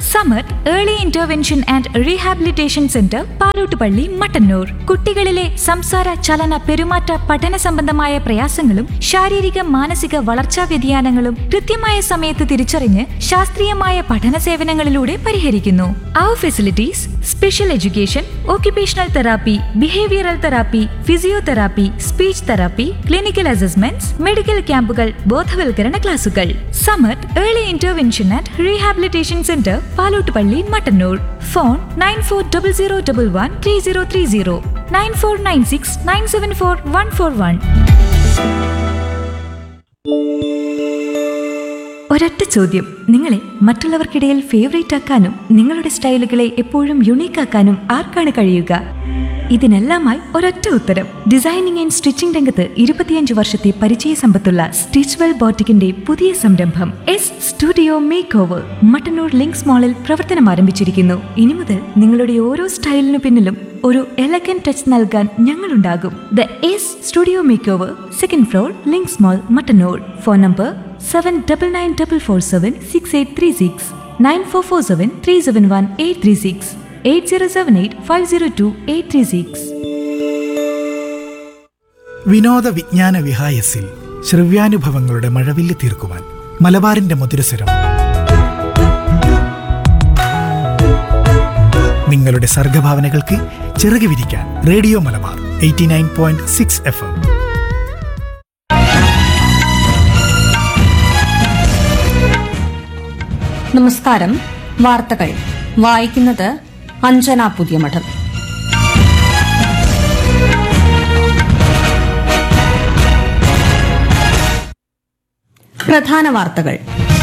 സമത് early intervention and rehabilitation centre Palottupalli Mattannur കുട്ടികളിലെ സംസാര ചലന പെരുമാറ്റ പഠന സംബന്ധമായ പ്രയാസങ്ങളും ശാരീരിക മാനസിക വളർച്ചാ വ്യതിയാനങ്ങളും കൃത്യമായ സമയത്ത് തിരിച്ചറിഞ്ഞ് ശാസ്ത്രീയമായ പഠന സേവനങ്ങളിലൂടെ പരിഹരിക്കുന്നു അവർ facilities special education occupational therapy behavioural therapy physiotherapy speech therapy clinical assessments medical ക്യാമ്പുകൾ ബോധവൽക്കരണ ക്ലാസുകൾ Samath early intervention and rehabilitation centre Palottupalli Mattannur phone nine four double zero double one three zero three zero nine four nine six nine seven four one four one ഒരൊറ്റ ചോദ്യം നിങ്ങളെ മറ്റുള്ളവർക്കിടയിൽ favourite ആക്കാനും നിങ്ങളുടെ സ്റ്റൈലുകളെ എപ്പോഴും unique ആക്കാനും ആർക്കാണ് കഴിയുക ഇതിനെല്ലാമായി ഒരൊറ്റ ഉത്തരം ഡിസൈനിങ് ആൻഡ് സ്റ്റിച്ചിംഗ് രംഗത്ത് ഇരുപത്തിയഞ്ച് വർഷത്തെ പരിചയ സമ്പത്തുള്ള സ്റ്റിച്ച്വെൽ ബോട്ടിക്കിന്റെ പുതിയ സംരംഭം S studio makeover Mattannur Links മാളിൽ പ്രവർത്തനം ആരംഭിച്ചിരിക്കുന്നു ഇനി മുതൽ നിങ്ങളുടെ ഓരോ സ്റ്റൈലിനു പിന്നിലും ഒരു എലഗൻ ടച്ച് നൽകാൻ ഞങ്ങളുണ്ടാകും the S studio makeover second floor Links mall Mattannur phone number seven double nine double four seven six eight three six nine four four seven three seven one eight three six eight zero seven eight five zero two eight three six വിനോദ വിജ്ഞാന വിഹായസിൽ ശ്രവ്യാനുഭവങ്ങളുടെ മഴവില്ല് തീർക്കുവാൻ മലബാറിന്റെ മധുരസ്വരം നിങ്ങളുടെ സർഗഭാവനകൾക്ക് ചിറക് വിരിക്കാൻ radio Malabar eighty nine point six F M നമസ്കാരം വാർത്തകൾ വായിക്കുന്നത് അഞ്ജന പുതിയമഠം പ്രധാന വാർത്തകൾ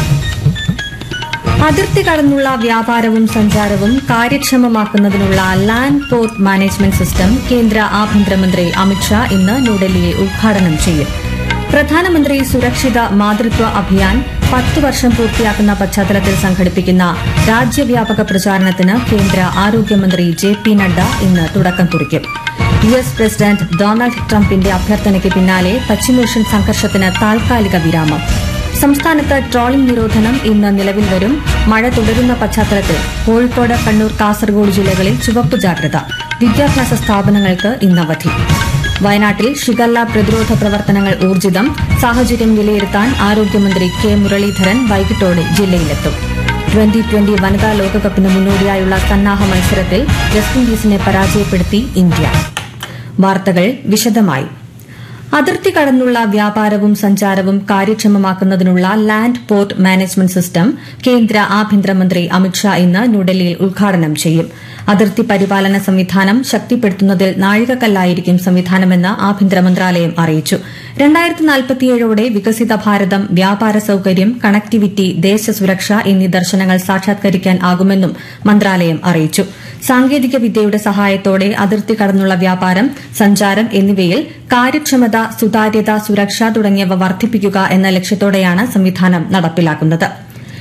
അതിർത്തി കടന്നുള്ള വ്യാപാരവും സഞ്ചാരവും കാര്യക്ഷമമാക്കുന്നതിനുള്ള ലാൻഡ് പോർട്ട് മാനേജ്മെന്റ് സിസ്റ്റം കേന്ദ്ര ആഭ്യന്തരമന്ത്രി അമിത്ഷാ ഇന്ന് ന്യൂഡൽഹിയിൽ ഉദ്ഘാടനം ചെയ്യും പ്രധാനമന്ത്രി സുരക്ഷിത മാതൃത്വ അഭിയാൻ പത്ത് വർഷം പൂർത്തിയാക്കുന്ന പശ്ചാത്തലത്തിൽ സംഘടിപ്പിക്കുന്ന രാജ്യവ്യാപക പ്രചാരണത്തിന് കേന്ദ്ര ആരോഗ്യമന്ത്രി ജെ പി നഡ്ഡ ഇന്ന് തുടക്കം കുറിക്കും യു എസ് പ്രസിഡന്റ് ഡൊണാൾഡ് ട്രംപിന്റെ അഭ്യർത്ഥനയ്ക്ക് പിന്നാലെ പശ്ചിമേഷ്യൻ സംഘർഷത്തിന് താൽക്കാലിക വിരാമം സംസ്ഥാനത്ത് ട്രോളിംഗ് നിരോധനം ഇന്ന് നിലവിൽ വരും മഴ തുടരുന്ന പശ്ചാത്തലത്തിൽ കോഴിക്കോട് കണ്ണൂർ കാസർഗോഡ് ജില്ലകളിൽ ചുവപ്പ് ജാഗ്രത വിദ്യാഭ്യാസ സ്ഥാപനങ്ങൾക്ക് ഇന്ന് അവധി വയനാട്ടിൽ ഷിഗല്ല പ്രതിരോധ പ്രവർത്തനങ്ങൾ ഊർജിതം സാഹചര്യം വിലയിരുത്താൻ ആരോഗ്യമന്ത്രി കെ മുരളീധരൻ വൈകിട്ടോടെ ജില്ലയിലെത്തും ട്വന്റി ട്വന്റി വനിതാ ലോകകപ്പിന് മുന്നോടിയായുള്ള സന്നാഹ മത്സരത്തിൽ വെസ്റ്റ് ഇൻഡീസിനെ പരാജയപ്പെടുത്തി ഇന്ത്യ വാർത്തകൾ വിശദമായി അതിർത്തി കടന്നുള്ള വ്യാപാരവും സഞ്ചാരവും കാര്യക്ഷമമാക്കുന്നതിനുള്ള ലാൻഡ് പോർട്ട് മാനേജ്മെന്റ് സിസ്റ്റം കേന്ദ്ര ആഭ്യന്തരമന്ത്രി അമിത്ഷാ ഇന്ന് ന്യൂഡൽഹിയിൽ ഉദ്ഘാടനം ചെയ്യും അതിർത്തി പരിപാലന സംവിധാനം ശക്തിപ്പെടുത്തുന്നതിൽ നാഴികക്കല്ലായിരിക്കും സംവിധാനമെന്ന് ആഭ്യന്തര മന്ത്രാലയം അറിയിച്ചു രണ്ടായിരത്തി നാൽപ്പത്തിയേഴോടെ വികസിത ഭാരതം വ്യാപാര സൌകര്യം കണക്ടിവിറ്റി ദേശസുരക്ഷ എന്നീ ദർശനങ്ങൾ സാക്ഷാത്കരിക്കാനാകുമെന്നും മന്ത്രാലയം അറിയിച്ചു സാങ്കേതിക വിദ്യയുടെ സഹായത്തോടെ അതിർത്തി കടന്നുള്ള വ്യാപാരം സഞ്ചാരം എന്നിവയിൽ കാര്യക്ഷമത സുതാര്യത സുരക്ഷ തുടങ്ങിയവ വർദ്ധിപ്പിക്കുക എന്ന ലക്ഷ്യത്തോടെയാണ് സംവിധാനം നടപ്പിലാക്കുന്നത്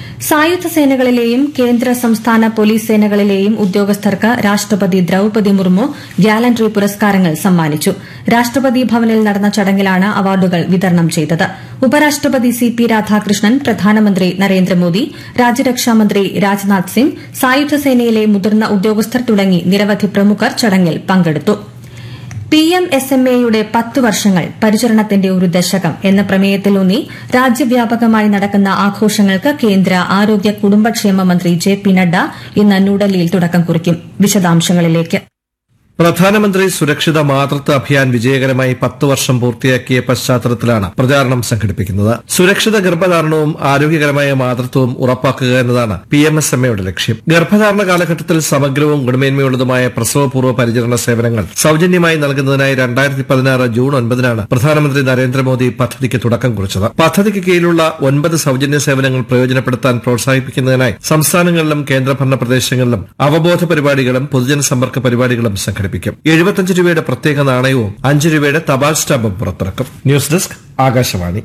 സായുധ സേനകളിലെയും കേന്ദ്ര സംസ്ഥാന പോലീസ് സേനകളിലെയും ഉദ്യോഗസ്ഥർക്ക് രാഷ്ട്രപതി ദ്രൌപതി മുർമു ഗ്യാലൻട്രി പുരസ്കാരങ്ങൾ സമ്മാനിച്ചു രാഷ്ട്രപതി ഭവനിൽ നടന്ന ചടങ്ങിലാണ് അവാർഡുകൾ വിതരണം ചെയ്തത് ഉപരാഷ്ട്രപതി സി പി രാധാകൃഷ്ണൻ പ്രധാനമന്ത്രി നരേന്ദ്രമോദി രാജ്യരക്ഷാമന്ത്രി രാജ്നാഥ് സിംഗ് സായുധ സേനയിലെ മുതിർന്ന ഉദ്യോഗസ്ഥർ തുടങ്ങി നിരവധി പ്രമുഖർ ചടങ്ങിൽ പങ്കെടുത്തു പി എം എസ് എം എയുടെ പത്ത് വർഷങ്ങൾ പരിചരണത്തിന്റെ ഒരു ദശകം എന്ന പ്രമേയത്തിലൂന്നി രാജ്യവ്യാപകമായി നടക്കുന്ന ആഘോഷങ്ങൾക്ക് കേന്ദ്ര ആരോഗ്യ കുടുംബക്ഷേമ മന്ത്രി ജെ പി നഡ്ഡ ഇന്ന് ന്യൂഡൽഹിയിൽ തുടക്കം കുറിക്കും വിശദാംശങ്ങളിലേക്ക് പ്രധാനമന്ത്രി സുരക്ഷിത മാതൃത്വ അഭിയാൻ വിജയകരമായി പത്ത് വർഷം പൂർത്തിയാക്കിയ പശ്ചാത്തലത്തിലാണ് പ്രചാരണം സംഘടിപ്പിക്കുന്നത് സുരക്ഷിത ഗർഭധാരണവും ആരോഗ്യകരമായ മാതൃത്വവും ഉറപ്പാക്കുക എന്നതാണ് പി എം എസ് എം എയുടെ ലക്ഷ്യം ഗർഭധാരണ കാലഘട്ടത്തിൽ സമഗ്രവും ഗുണമേന്മയുള്ളതുമായ പ്രസവപൂർവ്വ പരിചരണ സേവനങ്ങൾ സൌജന്യമായി നൽകുന്നതിനായി രണ്ടായിരത്തി പതിനാറ് ജൂൺ ഒൻപതിനാണ് പ്രധാനമന്ത്രി നരേന്ദ്രമോദി പദ്ധതിക്ക് തുടക്കം കുറിച്ചത് പദ്ധതിക്ക് കീഴിലുള്ള ഒൻപത് സൌജന്യ സേവനങ്ങൾ പ്രയോജനപ്പെടുത്താൻ പ്രോത്സാഹിപ്പിക്കുന്നതിനായി സംസ്ഥാനങ്ങളിലും കേന്ദ്രഭരണ പ്രദേശങ്ങളിലും അവബോധ പരിപാടികളും പൊതുജന സമ്പർക്ക പരിപാടികളും സംഘടിപ്പിക്കും എഴുപത്തഞ്ച് രൂപയുടെ പ്രത്യേക നാണയവും അഞ്ച് രൂപയുടെ തപാൽ സ്റ്റാമ്പും പുറത്തിറക്കും ന്യൂസ് ഡെസ്ക് ആകാശവാണി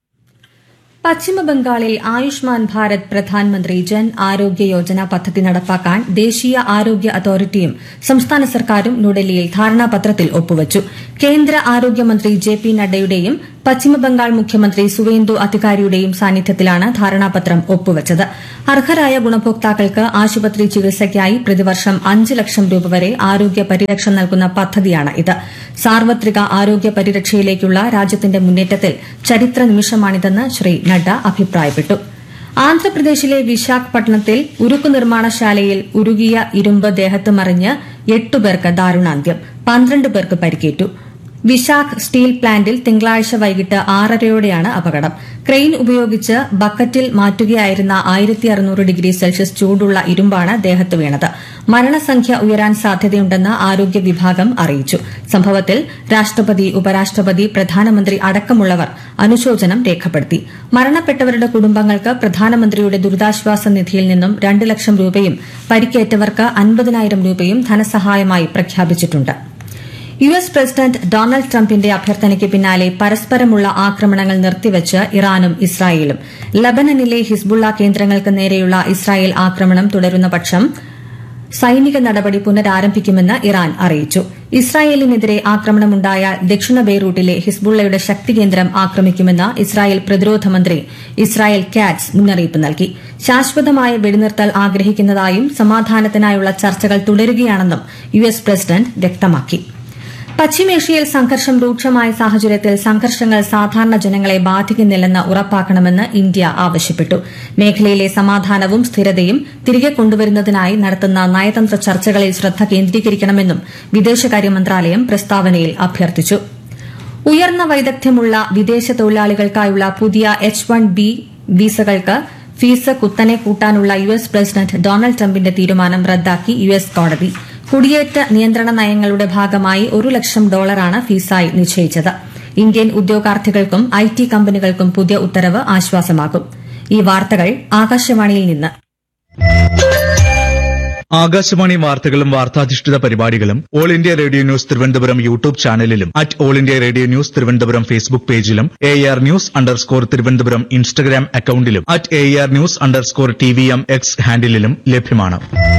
പശ്ചിമബംഗാളിൽ ആയുഷ്മാൻ ഭാരത് പ്രധാനമന്ത്രി ജൻ ആരോഗ്യ യോജന പദ്ധതി നടപ്പാക്കാൻ ദേശീയ ആരോഗ്യ അതോറിറ്റിയും സംസ്ഥാന സർക്കാരും ന്യൂഡൽഹിയിൽ ധാരണാപത്രത്തിൽ ഒപ്പുവച്ചു കേന്ദ്ര ആരോഗ്യമന്ത്രി ജെ പി നഡ്ഡയുടെയും പശ്ചിമബംഗാൾ മുഖ്യമന്ത്രി സുവേന്ദു അധികാരിയുടെയും സാന്നിധ്യത്തിലാണ് ധാരണാപത്രം ഒപ്പുവച്ചത് അർഹരായ ഗുണഭോക്താക്കൾക്ക് ആശുപത്രി ചികിത്സയ്ക്കായി പ്രതിവർഷം അഞ്ച് ലക്ഷം രൂപ വരെ ആരോഗ്യ പരിരക്ഷ നൽകുന്ന പദ്ധതിയാണ് ഇത് സാർവത്രിക ആരോഗ്യ പരിരക്ഷയിലേക്കുള്ള രാജ്യത്തിന്റെ മുന്നേറ്റത്തിൽ ചരിത്ര നിമിഷമാണിതെന്ന് ശ്രീ നഡ്ഡ അഭിപ്രായപ്പെട്ടു ആന്ധ്രാപ്രദേശിലെ വിശാഖപട്ടണത്തിൽ ഉരുക്കു നിർമ്മാണശാലയിൽ ഉരുകിയ ഇരുമ്പ് ദേഹത്ത് മറിഞ്ഞ് എട്ടുപേർക്ക് ദാരുണാന്ത്യം പന്ത്രണ്ട് പേർക്ക് പരിക്കേറ്റു വിശാഖ് സ്റ്റീൽ പ്ലാന്റിൽ തിങ്കളാഴ്ച വൈകിട്ട് ആറരയോടെയാണ് അപകടം ക്രെയിൻ ഉപയോഗിച്ച് ബക്കറ്റിൽ മാറ്റുകയായിരുന്ന ആയിരത്തി അറുന്നൂറ് ഡിഗ്രി സെൽഷ്യസ് ചൂടുള്ള ഇരുമ്പാണ് ദേഹത്ത് വീണത് മരണസംഖ്യ ഉയരാൻ സാധ്യതയുണ്ടെന്ന് ആരോഗ്യ വിഭാഗം അറിയിച്ചു സംഭവത്തിൽ രാഷ്ട്രപതി ഉപരാഷ്ട്രപതി പ്രധാനമന്ത്രി അടക്കമുള്ളവർ അനുശോചനം രേഖപ്പെടുത്തി മരണപ്പെട്ടവരുടെ കുടുംബങ്ങൾക്ക് പ്രധാനമന്ത്രിയുടെ ദുരിതാശ്വാസ നിധിയിൽ നിന്നും രണ്ട് ലക്ഷം രൂപയും പരിക്കേറ്റവർക്ക് അൻപതിനായിരം രൂപയും ധനസഹായമായി പ്രഖ്യാപിച്ചിട്ടുണ്ട് യു എസ് പ്രസിഡന്റ് ഡൊണാൾഡ് ട്രംപിന്റെ അഭ്യർത്ഥനയ്ക്ക് പിന്നാലെ പരസ്പരമുള്ള ആക്രമണങ്ങൾ നിർത്തിവച്ച് ഇറാനും ഇസ്രായേലും ലബനനിലെ ഹിസ്ബുള്ള കേന്ദ്രങ്ങൾക്ക് നേരെയുള്ള ഇസ്രായേൽ ആക്രമണം തുടരുന്ന പക്ഷം സൈനിക നടപടി പുനരാരംഭിക്കുമെന്ന് ഇറാൻ അറിയിച്ചു ഇസ്രായേലിനെതിരെ ആക്രമണമുണ്ടായാൽ ദക്ഷിണ ബെയ്റൂട്ടിലെ ഹിസ്ബുള്ളയുടെ ശക്തികേന്ദ്രം ആക്രമിക്കുമെന്ന് ഇസ്രായേൽ പ്രതിരോധ മന്ത്രി ഇസ്രായേൽ കാറ്റ്സ് മുന്നറിയിപ്പ് നൽകി ശാശ്വതമായ വെടിനിർത്തൽ ആഗ്രഹിക്കുന്നതായും സമാധാനത്തിനായുള്ള ചർച്ചകൾ തുടരുകയാണെന്നും യു എസ് പ്രസിഡന്റ് വ്യക്തമാക്കി പശ്ചിമേഷ്യയിൽ സംഘർഷം രൂക്ഷമായ സാഹചര്യത്തിൽ സംഘർഷങ്ങൾ സാധാരണ ജനങ്ങളെ ബാധിക്കുന്നില്ലെന്ന് ഉറപ്പാക്കണമെന്ന് ഇന്ത്യ ആവശ്യപ്പെട്ടു മേഖലയിലെ സമാധാനവും സ്ഥിരതയും തിരികെ കൊണ്ടുവരുന്നതിനായി നടത്തുന്ന നയതന്ത്ര ചർച്ചകളിൽ ശ്രദ്ധ കേന്ദ്രീകരിക്കണമെന്നും വിദേശകാര്യ മന്ത്രാലയം പ്രസ്താവനയിൽ അഭ്യർത്ഥിച്ചു ഉയർന്ന വൈദഗ്ധ്യമുള്ള വിദേശ തൊഴിലാളികൾക്കായുള്ള പുതിയ എച്ച് വൺ ബി വിസകൾക്ക് ഫീസ് കുത്തനെ കൂട്ടാനുള്ള യു എസ് പ്രസിഡന്റ് ഡൊണാൾഡ് ട്രംപിന്റെ തീരുമാനം റദ്ദാക്കി യു എസ് കോടതി കുടിയേറ്റ നിയന്ത്രണ നയങ്ങളുടെ ഭാഗമായി ഒരു ലക്ഷം ഡോളറാണ് ഫീസായി നിശ്ചയിച്ചത് ഇന്ത്യൻ ഉദ്യോഗാർത്ഥികൾക്കും ഐ ടി കമ്പനികൾക്കും പുതിയ ഉത്തരവ് ആശ്വാസമാകും ഈ വാർത്തകൾ ആകാശവാണിയിൽ നിന്ന് ആകാശവാണി വാർത്തകളും വാർത്താധിഷ്ഠിത പരിപാടികളും All India Radio news Thiruvananthapuram YouTube ചാനലിലും at All India Radio news Thiruvananthapuram Facebook പേജിലും A R news underscore Thiruvananthapuram Instagram അക്കൌണ്ടിലും at A R news underscore T V M X ഹാൻഡിലും ലഭ്യമാണ്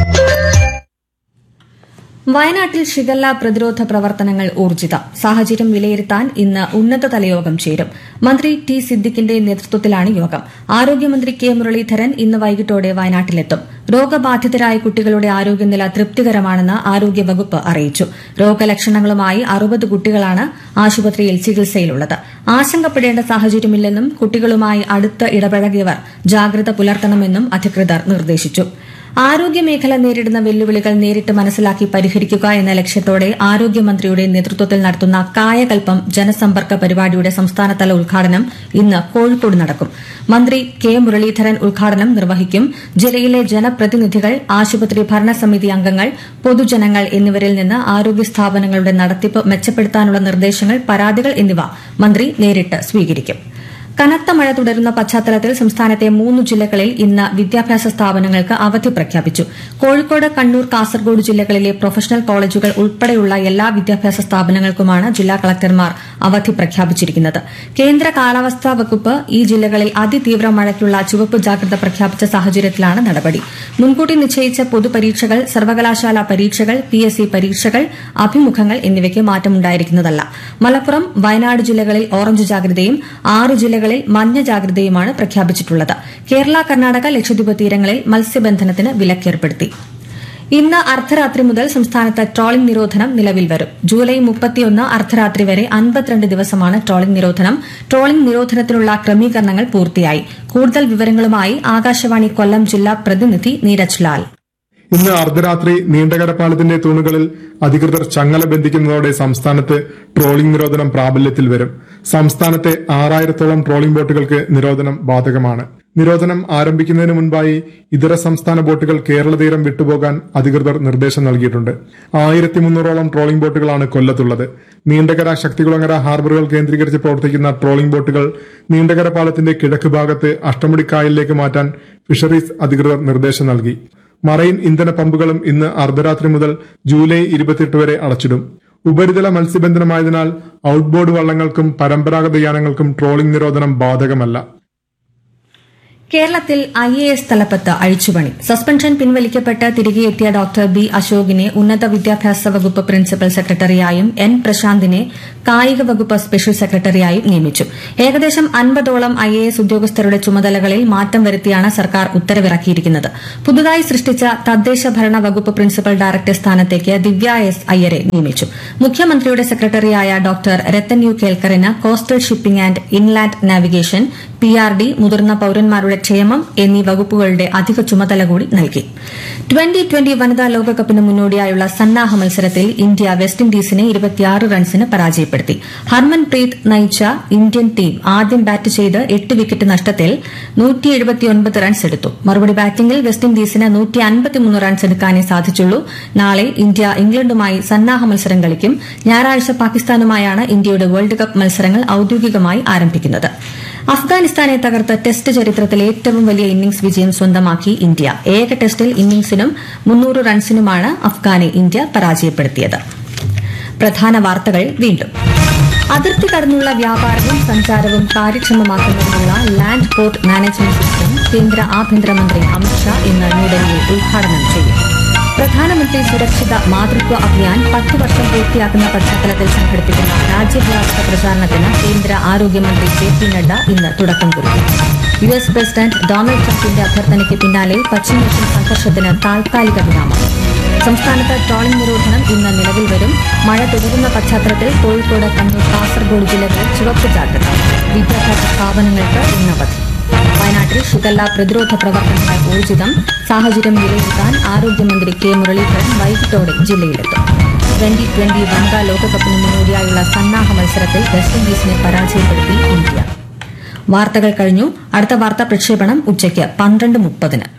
വയനാട്ടിൽ ഷിഗല്ല പ്രതിരോധ പ്രവർത്തനങ്ങൾ ഊർജിതം സാഹചര്യം വിലയിരുത്താൻ ഇന്ന് ഉന്നതതല യോഗം ചേരും മന്ത്രി ടി സിദ്ദിഖിന്റെ നേതൃത്വത്തിലാണ് യോഗം ആരോഗ്യമന്ത്രി കെ മുരളീധരൻ ഇന്ന് വൈകിട്ടോടെ വയനാട്ടിലെത്തും രോഗബാധിതരായ കുട്ടികളുടെ ആരോഗ്യനില തൃപ്തികരമാണെന്ന് ആരോഗ്യവകുപ്പ് അറിയിച്ചു രോഗലക്ഷണങ്ങളുമായി അറുപത് കുട്ടികളാണ് ആശുപത്രിയിൽ ചികിത്സയിലുള്ളത് ആശങ്കപ്പെടേണ്ട സാഹചര്യമില്ലെന്നും കുട്ടികളുമായി അടുത്ത് ഇടപഴകിയവർ ജാഗ്രത പുലർത്തണമെന്നും അധികൃതർ നിർദ്ദേശിച്ചു ആരോഗ്യമേഖല നേരിടുന്ന വെല്ലുവിളികൾ നേരിട്ട് മനസ്സിലാക്കി പരിഹരിക്കുക എന്ന ലക്ഷ്യത്തോടെ ആരോഗ്യമന്ത്രിയുടെ നേതൃത്വത്തിൽ നടത്തുന്ന കായകൽപ്പം ജനസമ്പർക്ക പരിപാടിയുടെ സംസ്ഥാനതല ഉദ്ഘാടനം ഇന്ന് കോഴിക്കോട് നടക്കും മന്ത്രി കെ മുരളീധരൻ ഉദ്ഘാടനം നിർവഹിക്കും ജില്ലയിലെ ജനപ്രതിനിധികൾ ആശുപത്രി ഭരണസമിതി അംഗങ്ങൾ പൊതുജനങ്ങൾ എന്നിവരിൽ നിന്ന് ആരോഗ്യ സ്ഥാപനങ്ങളുടെ നടത്തിപ്പ് മെച്ചപ്പെടുത്താനുള്ള നിർദ്ദേശങ്ങൾ പരാതികൾ എന്നിവ മന്ത്രി നേരിട്ട് സ്വീകരിക്കും കനത്ത മഴ തുടരുന്ന പശ്ചാത്തലത്തിൽ സംസ്ഥാനത്തെ മൂന്ന് ജില്ലകളിൽ ഇന്ന് വിദ്യാഭ്യാസ സ്ഥാപനങ്ങൾക്ക് അവധി പ്രഖ്യാപിച്ചു കോഴിക്കോട് കണ്ണൂർ കാസർഗോഡ് ജില്ലകളിലെ പ്രൊഫഷണൽ കോളേജുകൾ ഉൾപ്പെടെയുള്ള എല്ലാ വിദ്യാഭ്യാസ സ്ഥാപനങ്ങൾക്കുമാണ് ജില്ലാ കളക്ടർമാർ അവധി പ്രഖ്യാപിച്ചിരിക്കുന്നത് കേന്ദ്ര കാലാവസ്ഥാ വകുപ്പ് ഈ ജില്ലകളിൽ അതിതീവ്ര മഴയ്ക്കുള്ള ചുവപ്പ് ജാഗ്രത പ്രഖ്യാപിച്ച സാഹചര്യത്തിലാണ് നടപടി മുൻകൂട്ടി നിശ്ചയിച്ച പൊതുപരീക്ഷകൾ സർവകലാശാല പരീക്ഷകൾ പി എസ് സി പരീക്ഷകൾ അഭിമുഖങ്ങൾ എന്നിവയ്ക്ക് മാറ്റമുണ്ടായിരിക്കുന്നതല്ല മലപ്പുറം വയനാട് ജില്ലകളിൽ ഓറഞ്ച് ജാഗ്രതയും ആറ് ജില്ലകളിൽ മഞ്ഞ ജാഗ്രതയുമാണ് പ്രഖ്യാപിച്ചിട്ടുള്ളത് കേരള കർണാടക ലക്ഷദ്വീപ് തീരങ്ങളിൽ മത്സ്യബന്ധനത്തിന് വിലക്കേർപ്പെടുത്തി ഇന്ന് അർദ്ധരാത്രി മുതൽ സംസ്ഥാനത്ത് ട്രോളിംഗ് നിരോധനം നിലവിൽ വരും ജൂലൈ മുപ്പത്തിയൊന്ന് അർദ്ധരാത്രി വരെ അൻപത്തിരണ്ട് ദിവസമാണ് ട്രോളിംഗ് നിരോധനം ട്രോളിംഗ് നിരോധനത്തിനുള്ള ക്രമീകരണങ്ങൾ പൂർത്തിയായി കൂടുതൽ വിവരങ്ങളുമായി ആകാശവാണി കൊല്ലം ജില്ലാ പ്രതിനിധി നീരജ് ലാൽ ഇന്ന് അർദ്ധരാത്രി നീണ്ടകര പാലത്തിന്റെ തൂണുകളിൽ അധികൃതർ ചങ്ങല ബന്ധിക്കുന്നതോടെ സംസ്ഥാനത്ത് ട്രോളിംഗ് നിരോധനം പ്രാബല്യത്തിൽ വരും സംസ്ഥാനത്തെ ആറായിരത്തോളം ട്രോളിംഗ് ബോട്ടുകൾക്ക് നിരോധനം ബാധകമാണ് നിരോധനം ആരംഭിക്കുന്നതിന് മുൻപായി ഇതര സംസ്ഥാന ബോട്ടുകൾ കേരള തീരം വിട്ടുപോകാൻ അധികൃതർ നിർദ്ദേശം നൽകിയിട്ടുണ്ട് ആയിരത്തി മുന്നൂറോളം ട്രോളിംഗ് ബോട്ടുകളാണ് കൊല്ലത്തുള്ളത് നീണ്ടകര ശക്തികുളങ്ങര ഹാർബറുകൾ കേന്ദ്രീകരിച്ച് പ്രവർത്തിക്കുന്ന ട്രോളിംഗ് ബോട്ടുകൾ നീണ്ടകര പാലത്തിന്റെ കിഴക്ക് ഭാഗത്ത് അഷ്ടമുടിക്കായലിലേക്ക് മാറ്റാൻ ഫിഷറീസ് അധികൃതർ നിർദ്ദേശം നൽകി മറൈൻ ഇന്ധന പമ്പുകളും ഇന്ന് അർദ്ധരാത്രി മുതൽ ജൂലൈ ഇരുപത്തിയെട്ട് വരെ അടച്ചിടും ഉപരിതല മത്സ്യബന്ധനമായതിനാൽ ഔട്ട്ബോർഡ് വള്ളങ്ങൾക്കും പരമ്പരാഗത യാനങ്ങൾക്കും ട്രോളിംഗ് നിരോധനം ബാധകമല്ല കേരളത്തിൽ ഐ എ എസ് തലപ്പത്ത് അഴിച്ചുപണി സസ്പെൻഷൻ പിൻവലിക്കപ്പെട്ട് തിരികെ എത്തിയ ഡോക്ടർ ബി അശോകിനെ ഉന്നത വിദ്യാഭ്യാസ വകുപ്പ് പ്രിൻസിപ്പൽ സെക്രട്ടറിയായും എൻ പ്രശാന്തിനെ കായിക വകുപ്പ് സ്പെഷ്യൽ സെക്രട്ടറിയായും നിയമിച്ചു ഏകദേശം അൻപതോളം ഐ എ എസ് ഉദ്യോഗസ്ഥരുടെ ചുമതലകളിൽ മാറ്റം വരുത്തിയാണ് സർക്കാർ ഉത്തരവിറക്കിയിരിക്കുന്നത് പുതുതായി സൃഷ്ടിച്ച തദ്ദേശ ഭരണ വകുപ്പ് പ്രിൻസിപ്പൽ ഡയറക്ടർ സ്ഥാനത്തേക്ക് ദിവ്യ എസ് അയ്യരെ നിയമിച്ചു മുഖ്യമന്ത്രിയുടെ സെക്രട്ടറിയായ ഡോക്ടർ രത്തൻ യു കേൽക്കറിന് coastal shipping and inland navigation P R D മുതിർന്ന പൌരന്മാരുടെ ക്ഷേമം എന്നീ വകുപ്പുകളുടെ അധിക ചുമതല കൂടി നൽകി ട്വന്റി ട്വന്റി വനിതാ ലോകകപ്പിന് മുന്നോടിയായുള്ള സന്നാഹ മത്സരത്തിൽ ഇന്ത്യ വെസ്റ്റ് ഇൻഡീസിനെ ഇരുപത്തിയാറ് റൺസിന് പരാജയപ്പെടുത്തി ഹർമൻപ്രീത് നയിച്ച ഇന്ത്യൻ ടീം ആദ്യം ബാറ്റ് ചെയ്ത് എട്ട് വിക്കറ്റ് നഷ്ടത്തിൽ നൂറ്റി എഴുപത്തിയൊൻപത് റൺസ് എടുത്തു മറുപടി ബാറ്റിംഗിൽ വെസ്റ്റ് ഇൻഡീസിന് നൂറ്റി അൻപത്തിമൂന്ന് റൺസ് എടുക്കാനേ സാധിച്ചുള്ളൂ നാളെ ഇന്ത്യ ഇംഗ്ലണ്ടുമായി സന്നാഹ മത്സരം കളിക്കും ഞായറാഴ്ച പാകിസ്ഥാനുമായാണ് ഇന്ത്യയുടെ വേൾഡ് കപ്പ് മത്സരങ്ങൾ ഔദ്യോഗികമായി ആരംഭിക്കുന്നത് അഫ്ഗാനിസ്ഥാനെ തകർത്ത് ടെസ്റ്റ് ചരിത്രത്തിലെ ഏറ്റവും വലിയ ഇന്നിംഗ്സ് വിജയം സ്വന്തമാക്കി ഇന്ത്യ ഏക ടെസ്റ്റിൽ ഇന്നിംഗ്സിനും മുന്നൂറ് റൺസിനുമാണ് അഫ്ഗാനെ ഇന്ത്യ പരാജയപ്പെടുത്തിയത് പ്രധാന വാർത്തകൾ വീണ്ടും അതിർത്തി കടന്നുള്ള വ്യാപാരവും സഞ്ചാരവും കാര്യക്ഷമമാക്കുന്നതിനുള്ള ലാൻഡ് പോർട്ട് മാനേജ്മെന്റ് സിസ്റ്റം കേന്ദ്ര ആഭ്യന്തരമന്ത്രി അമിത്ഷാ ഇന്ന് ന്യൂഡൽഹിയിൽ ഉദ്ഘാടനം ചെയ്യും പ്രധാനമന്ത്രി സുരക്ഷിത മാതൃത്വ അഭിയാൻ പത്ത് വർഷം പൂർത്തിയാക്കുന്ന പശ്ചാത്തലത്തിൽ സംഘടിപ്പിക്കുന്ന രാജ്യവ്യാപക പ്രചാരണത്തിന് കേന്ദ്ര ആരോഗ്യമന്ത്രി ജെ പി നഡ്ഡ ഇന്ന് തുടക്കം കുറിക്കും യു എസ് പ്രസിഡന്റ് ഡൊണാൾഡ് ട്രംപിന്റെ അഭ്യർത്ഥനയ്ക്ക് പിന്നാലെ പശ്ചിമേഷ്യൻ സംഘർഷത്തിന് താൽക്കാലിക വിരാമം സംസ്ഥാനത്ത് ട്രോളിംഗ് നിരോധനം ഇന്ന് നിലവിൽ വരും മഴ തുടരുന്ന പശ്ചാത്തലത്തിൽ കോഴിക്കോട് കണ്ണൂർ കാസർഗോഡ് ജില്ലകളിൽ ചുവപ്പ് ജാഗ്രത വിദ്യാഭ്യാസ സ്ഥാപനങ്ങൾക്ക് ഇന്ന് അവധി വയനാട്ടിൽ ഷിഗല്ല പ്രതിരോധ പ്രവർത്തനങ്ങൾ ഊർജിതം സാഹചര്യം വിലയിരുത്താൻ ആരോഗ്യമന്ത്രി കെ മുരളീധരൻ വൈകിട്ടോടെ ജില്ലയിലെത്തും ട്വന്റി ട്വന്റി വനിതാ ലോകകപ്പിന് മുന്നോടിയായുള്ള സന്നാഹ മത്സരത്തിൽ വെസ്റ്റ് ഇൻഡീസിനെ പരാജയപ്പെടുത്തി ഇന്ത്യ വാർത്തകൾ കഴിഞ്ഞു അടുത്ത വാർത്താ പ്രക്ഷേപണം ഉച്ചയ്ക്ക് പന്ത്രണ്ട് മുപ്പതിന്